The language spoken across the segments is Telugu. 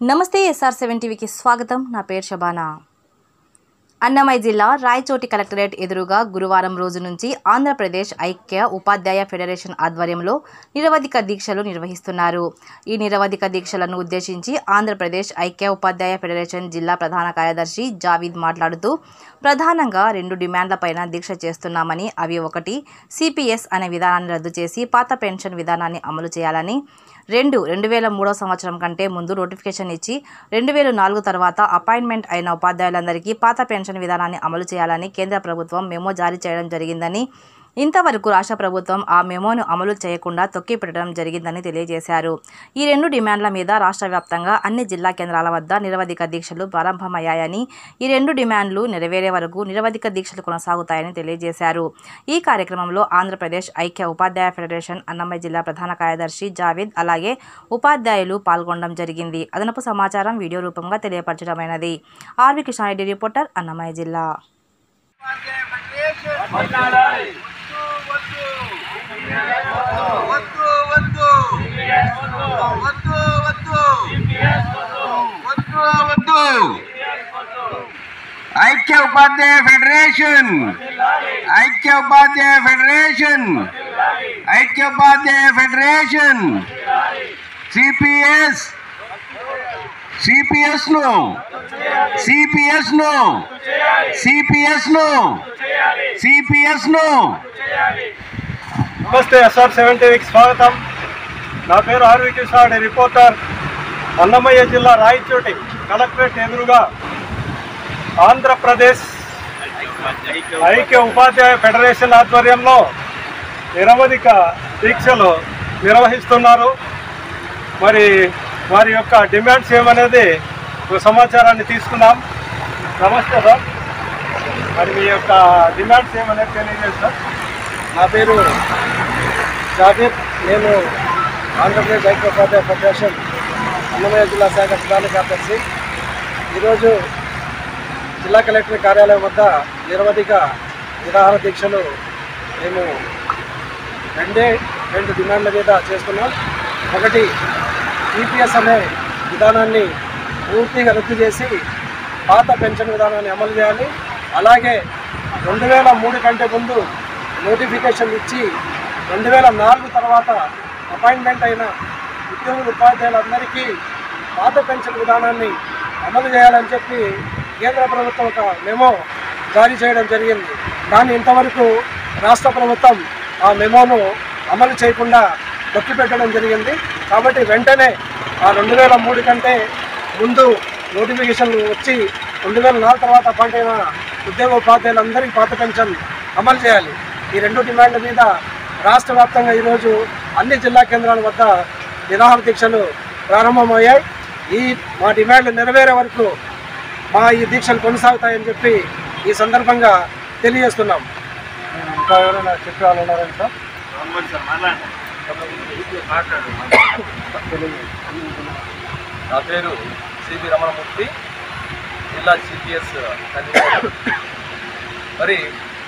నమస్తే ఎస్ఆర్ సెవెన్ టీవీకి స్వాగతం నా పేరు శబానా అన్నమయ్య జిల్లా రాయచోటి కలెక్టరేట్ ఎదురుగా గురువారం రోజు నుంచి ఆంధ్రప్రదేశ్ ఐక్య ఉపాధ్యాయ ఫెడరేషన్ ఆధ్వర్యంలో నిరవధిక దీక్షలు నిర్వహిస్తున్నారు ఈ నిరవధిక దీక్షలను ఉద్దేశించి ఆంధ్రప్రదేశ్ ఐక్య ఉపాధ్యాయ ఫెడరేషన్ జిల్లా ప్రధాన కార్యదర్శి జావీద్ మాట్లాడుతూ ప్రధానంగా రెండు డిమాండ్లపైన దీక్ష చేస్తున్నామని అవి ఒకటి సిపిఎస్ అనే విధానాన్ని రద్దు చేసి పాత పెన్షన్ విధానాన్ని అమలు చేయాలని రెండు రెండు వేల మూడో సంవత్సరం కంటే ముందు నోటిఫికేషన్ ఇచ్చి రెండు వేల నాలుగు తర్వాత అపాయింట్మెంట్ అయిన ఉపాధ్యాయులందరికీ పాత పెన్షన్ విధానాన్ని అమలు చేయాలని కేంద్ర ప్రభుత్వం మెమో జారీ చేయడం జరిగిందని ఇంతవరకు రాష్ట్ర ప్రభుత్వం ఆ మెమోను అమలు చేయకుండా తొక్కిపెట్టడం జరిగిందని తెలియజేశారు ఈ రెండు డిమాండ్ల మీద రాష్ట్ర వ్యాప్తంగా అన్ని జిల్లా కేంద్రాల వద్ద నిరవధిక దీక్షలు ప్రారంభమయ్యాయని ఈ రెండు డిమాండ్లు నెరవేరే వరకు నిరవధిక దీక్షలు కొనసాగుతాయని తెలియజేశారు ఈ కార్యక్రమంలో ఆంధ్రప్రదేశ్ ఐక్య ఉపాధ్యాయ ఫెడరేషన్ అన్నమయ్య జిల్లా ప్రధాన కార్యదర్శి జావేద్ అలాగే ఉపాధ్యాయులు పాల్గొనడం జరిగింది అదనపు సమాచారం వీడియో రూపంగా తెలియపరచడమైనది ఆర్వి కిషారెడ్డి రిపోర్టర్ అన్నమయ్య జిల్లా వద్దు వద్దు వద్దు వద్దు వద్దు వద్దు ఐక్య ఉపాధ్యాయ ఫెడరేషన్ ఐక్య ఉపాధ్యాయ ఫెడరేషన్ ఐక్య ఉపాధ్యాయ ఫెడరేషన్ సిపిఎస్ సిపిఎస్ ను సిపిఎస్ ను సిపిఎస్ ను సిపిఎస్ ను నమస్తే ఎస్ఆర్ సెవెన్ టీవీకి స్వాగతం నా పేరు ఆర్వి కిషోర్ రిపోర్టర్ అన్నమయ్య జిల్లా రాయచోటి కలెక్టరేట్ ఎదురుగా ఆంధ్రప్రదేశ్ ఐక్య ఉపాధ్యాయ ఫెడరేషన్ ఆధ్వర్యంలో నిరవధిక దీక్షలు నిర్వహిస్తున్నారు మరి వారి యొక్క డిమాండ్స్ ఏమనేది ఒక సమాచారాన్ని తీసుకుందాం నమస్తే సార్ మరి మీ యొక్క డిమాండ్స్ ఏమనేది తెలియజేస్తారు నా పేరు జాబీర్ నేను ఆంధ్రప్రదేశ్ ఐక్య ఉపాధ్యాయ ఫెడరేషన్ అన్నమయ్య జిల్లా శాఖ ప్రధాన కార్యదర్శి ఈరోజు జిల్లా కలెక్టర్ కార్యాలయం వద్ద నిరవధిక నిరాహార దీక్షలు మేము రెండే రెండు డిమాండ్ల మీద చేస్తున్నాం ఒకటి ఈపీఎస్ అనే విధానాన్ని పూర్తిగా రద్దు చేసి పాత పెన్షన్ విధానాన్ని అమలు చేయాలి అలాగే రెండు వేల మూడు కంటే ముందు నోటిఫికేషన్ ఇచ్చి రెండు వేల నాలుగు తర్వాత అపాయింట్మెంట్ అయిన ఉద్యోగులు ఉపాధ్యాయులందరికీ పాత పెన్షన్ విధానాన్ని అమలు చేయాలని చెప్పి కేంద్ర ప్రభుత్వం ఒక మెమో జారీ చేయడం జరిగింది కానీ ఇంతవరకు రాష్ట్ర ప్రభుత్వం ఆ మెమోను అమలు చేయకుండా తొక్కిపెట్టడం జరిగింది కాబట్టి వెంటనే ఆ రెండు వేల మూడు కంటే ముందు నోటిఫికేషన్లు వచ్చి రెండు వేల నాలుగు తర్వాత అపాయింట్ అయిన ఉద్యోగ ఉపాధ్యాయులందరికీ పాత పెన్షన్ అమలు చేయాలి ఈ రెండు డిమాండ్ల మీద రాష్ట్ర వ్యాప్తంగా ఈరోజు అన్ని జిల్లా కేంద్రాల వద్ద నిరాహార దీక్షలు ప్రారంభమయ్యాయి ఈ మా డిమాండ్లు నెరవేరే వరకు మా ఈ దీక్షలు కొనసాగుతాయని చెప్పి ఈ సందర్భంగా తెలియజేస్తున్నాం ఇంకా ఎవరైనా చెప్పే వాళ్ళు ఉన్నారండి సార్ నా పేరు సిబి రమణమూర్తి జిల్లా సిపిఎస్ కన్వీనర్ మరి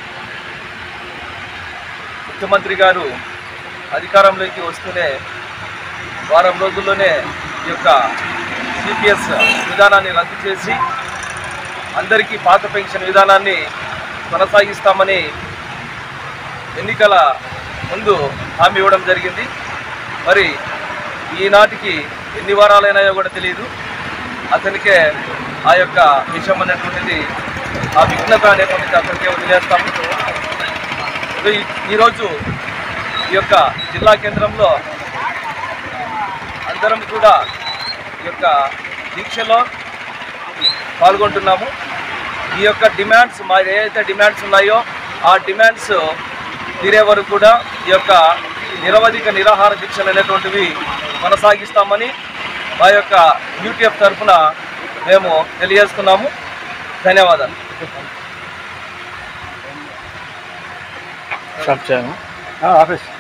ముఖ్యమంత్రి గారు అధికారంలోకి వస్తూనే వారం రోజుల్లోనే ఈ యొక్క సిపిఎస్ విధానాన్ని రద్దు చేసి అందరికీ పాత పెన్షన్ విధానాన్ని కొనసాగిస్తామని ఎన్నికల ముందు హామీ ఇవ్వడం జరిగింది మరి ఈనాటికి ఎన్ని వారాలైనాయో కూడా తెలియదు అతనికే ఆ యొక్క విషయం అనేటువంటిది ఆ విఘ్నత అనేటువంటిది అతనికే వదిలేస్తాము ఇది ఈరోజు ఈ యొక్క జిల్లా కేంద్రంలో అందరం కూడా ఈ యొక్క దీక్షలో పాల్గొంటున్నాము ఈ యొక్క డిమాండ్స్ మా ఏదైతే డిమాండ్స్ ఉన్నాయో ఆ డిమాండ్స్ తీరే వరకు కూడా ఈ యొక్క నిరవధిక నిరాహార దీక్షలు అనేటువంటివి కొనసాగిస్తామని మా యొక్క యూటీఎఫ్ తరఫున మేము తెలియజేస్తున్నాము ధన్యవాదాలు ఆఫీస్